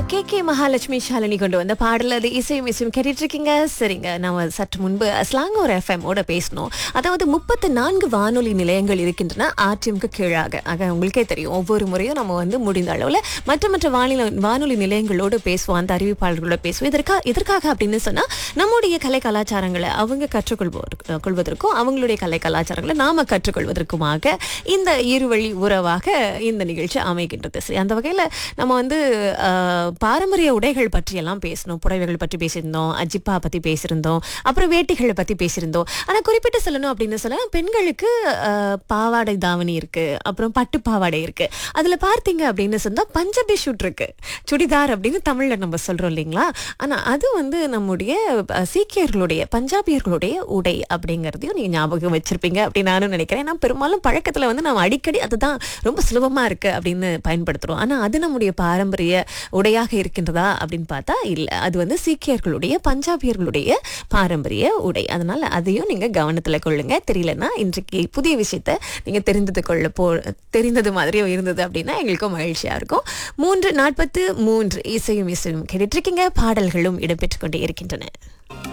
K K Mahalakshmi Shalini கொண்டு வந்த பாடல் அது இசையும் இசையும் கேட்டுட்டு இருக்கீங்க சரிங்க நம்ம சற்று முன்பு ஸ்லாங்கோர் எஃப்எம் ஓட பேசணும் அதாவது முப்பத்து நான்கு வானொலி நிலையங்கள் இருக்கின்றன ஆர்டிஎம்க்கு கீழாக ஆக உங்களுக்கே தெரியும் ஒவ்வொரு முறையும் நம்ம வந்து முடிந்த அளவில் மற்ற மற்ற வானிலை வானொலி நிலையங்களோடு பேசுவோம் அந்த அறிவிப்பாளர்களோட பேசுவோம் இதற்காக இதற்காக அப்படின்னு சொன்னா நம்முடைய கலை கலாச்சாரங்களை அவங்க கற்றுக்கொள்வோர் கொள்வதற்கும் அவங்களுடைய கலை கலாச்சாரங்களை நாம கற்றுக்கொள்வதற்குமாக இந்த இருவழி உறவாக இந்த நிகழ்ச்சி அமைகின்றது சரி அந்த வகையில் நம்ம வந்து அஹ், பாரம்பரிய உடைகள் பற்றியெல்லாம் பேசணும் புடவைகள் பற்றி பேசியிருந்தோம் அஜிப்பா பற்றி பேசியிருந்தோம் அப்புறம் வேட்டிகளை பற்றி பேசியிருந்தோம் ஆனால் குறிப்பிட்டு சொல்லணும் அப்படின்னு சொன்னா பெண்களுக்கு அஹ், பாவாடை தாவணி இருக்கு அப்புறம் பட்டு பாவாடை இருக்கு அதில் பார்த்தீங்க அப்படின்னு சொன்னா பஞ்சபி ஷூட் இருக்கு சுடிதார் அப்படின்னு தமிழில் நம்ம சொல்றோம் இல்லைங்களா ஆனால் அது வந்து நம்முடைய அஹ், சீக்கியர்களுடைய பஞ்சாபியர்களுடைய உடை அப்படிங்கிறதையும் நீங்க ஞாபகம் வச்சிருப்பீங்க அப்படின்னு நானும் நினைக்கிறேன் ஏன்னா பெரும்பாலும் பழக்கத்துல வந்து நம்ம அடிக்கடி அதுதான் ரொம்ப சுலபமா இருக்கு அப்படின்னு பயன்படுத்துறோம் ஆனா அது நம்முடைய பாரம்பரிய உடையாக இருக்கின்றதா அப்படின்னு பார்த்தா இல்ல அது வந்து சீக்கியர்களுடைய பஞ்சாபியர்களுடைய பாரம்பரிய உடை அதனால அதையும் நீங்க கவனத்துல கொள்ளுங்க தெரியலன்னா இன்றைக்கு புதிய விஷயத்த நீங்க தெரிந்தது கொள்ள போ தெரிந்தது மாதிரியோ இருந்தது அப்படின்னா எங்களுக்கும் மகிழ்ச்சியா இருக்கும் மூன்று நாற்பத்து மூன்று இசையும் இசையும் கேட்டுட்டு இருக்கீங்க பாடல்களும் இடம்பெற்றுக் கொண்டே இருக்கின்றன